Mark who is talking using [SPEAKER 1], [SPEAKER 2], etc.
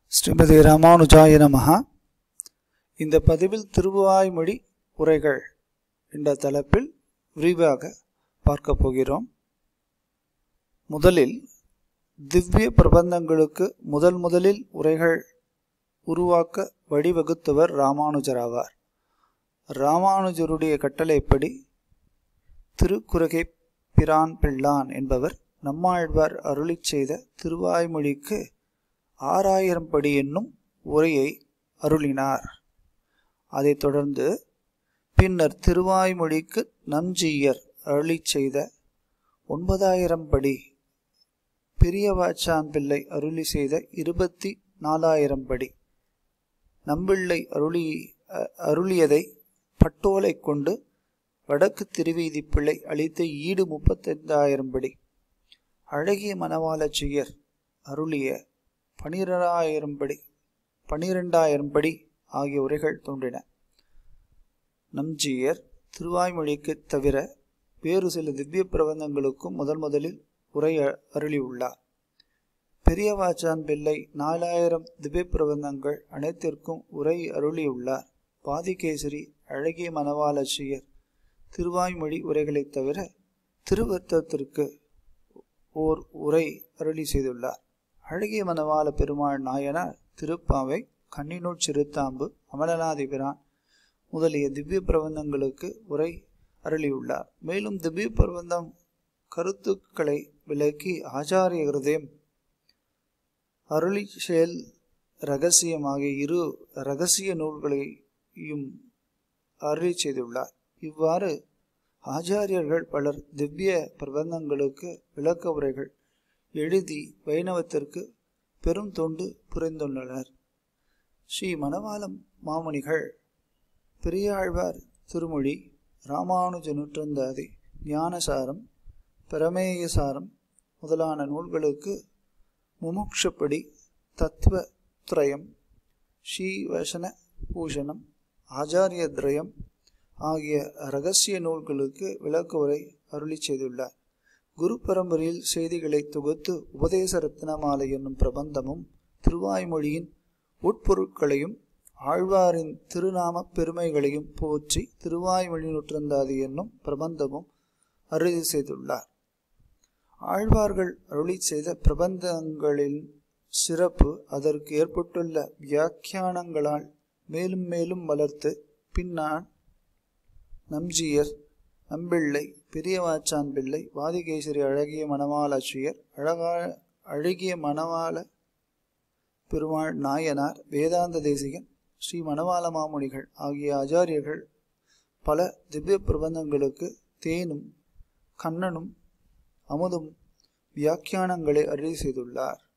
[SPEAKER 1] ஸ்ரீமதி ராமானுஜாய நமஹா இந்த பதிவில் திருவாய்மொழி உரைகள் என்ற தலைப்பில் விரிவாக பார்க்கப் போகிறோம் முதலில் திவ்ய பிரபந்தங்களுக்கு முதல் முதலில் உரைகள் உருவாக்க வழிவகுத்தவர் ராமானுஜராவார் ராமானுஜருடைய கட்டளைப்படி திருக்குறகை பிரான் பிள்ளான் என்பவர் நம்மாழ்வார் அருளிச் செய்த திருவாய்மொழிக்கு ஆறாயிரம் படி என்னும் உரையை அருளினார் அதைத் தொடர்ந்து பின்னர் திருவாய்மொழிக்கு நம்ஜீயர் அருளிச் செய்த ஒன்பதாயிரம் படி பெரியவாச்சான் பிள்ளை அருளி செய்த இருபத்தி நாலாயிரம் படி நம்பிள்ளை அருளி அருளியதை பட்டோலை கொண்டு வடக்கு திருவீதி பிள்ளை அளித்த ஈடு முப்பத்தைந்தாயிரம் படி அழகிய மணவாளச்சியர் அருளிய பனிரெண்டாயிரம் படி பனிரெண்டாயிரம் படி ஆகிய உரைகள் தோன்றின நம்ஜியர் திருவாய்மொழிக்கு தவிர வேறு சில திவ்ய பிரபந்தங்களுக்கும் முதல் முதலில் உரை அருளியுள்ளார் பெரியவாச்சான் பிள்ளை நாலாயிரம் திவ்ய பிரபந்தங்கள் அனைத்திற்கும் உரை அருளியுள்ளார் பாதிகேசரி அழகிய மணவாளச்சியர் திருவாய்மொழி உரைகளைத் தவிர திருவர்த்தத்திற்கு ஓர் உரை அருளி செய்துள்ளார் அழகிய மனவாள பெருமாள் நாயனார் திருப்பாவை கண்ணினூர் சிறுத்தாம்பு அமலநாதிபிரான் முதலிய திவ்ய பிரபந்தங்களுக்கு உரை அருளியுள்ளார் மேலும் திவ்ய பிரபந்தம் கருத்துக்களை விலக்கி ஆச்சாரிய ஹிருதயம் அருளி செயல் ரகசியம் ஆகிய இரு ரகசிய நூல்களையும் அருளி செய்துள்ளார் இவ்வாறு ஆச்சாரியர்கள் பலர் திவ்ய பிரபந்தங்களுக்கு விளக்க உரைகள் எழுதி வைணவத்திற்கு பெரும் தொண்டு புரிந்துள்ளனர் ஸ்ரீ மணவாளம் மாமுனிகள் பெரியாழ்வார் திருமொழி ராமானுஜ நூற்றந்தாதி ஞானசாரம் பிரமேயசாரம் முதலான நூல்களுக்கு முமுட்சப்படி தத்துவ திரயம் ஸ்ரீவசன பூஷணம் ஆச்சாரியத்ரயம் ஆகிய ரகசிய நூல்களுக்கு விளக்க உரை அருளி செய்துள்ளார் குரு பரம்பரையில் செய்திகளை தொகுத்து உபதேச ரத்னமாலை என்னும் பிரபந்தமும் திருவாய்மொழியின் உட்பொருட்களையும் ஆழ்வாரின் திருநாம பெருமைகளையும் போற்றி திருவாய்மொழி நூற்றந்தாதி என்னும் பிரபந்தமும் அருளி செய்துள்ளார் ஆழ்வார்கள் அருளி செய்த பிரபந்தங்களின் சிறப்பு அதற்கு ஏற்பட்டுள்ள வியாக்கியானங்களால் மேலும் மேலும் வளர்த்து பின்னான் நம்ஜியர் நம்பிள்ளை பெரியவாச்சான் பிள்ளை வாதிகேசரி அழகிய மணவாளாட்சியர் அழகா அழகிய மணவாள பெருமாள் நாயனார் வேதாந்த தேசிகன் ஸ்ரீ மணவாள மாமுனிகள் ஆகிய ஆச்சாரியர்கள் பல திவ்ய பிரபந்தங்களுக்கு தேனும் கண்ணனும் அமுதும் வியாக்கியானங்களை அருளி செய்துள்ளார்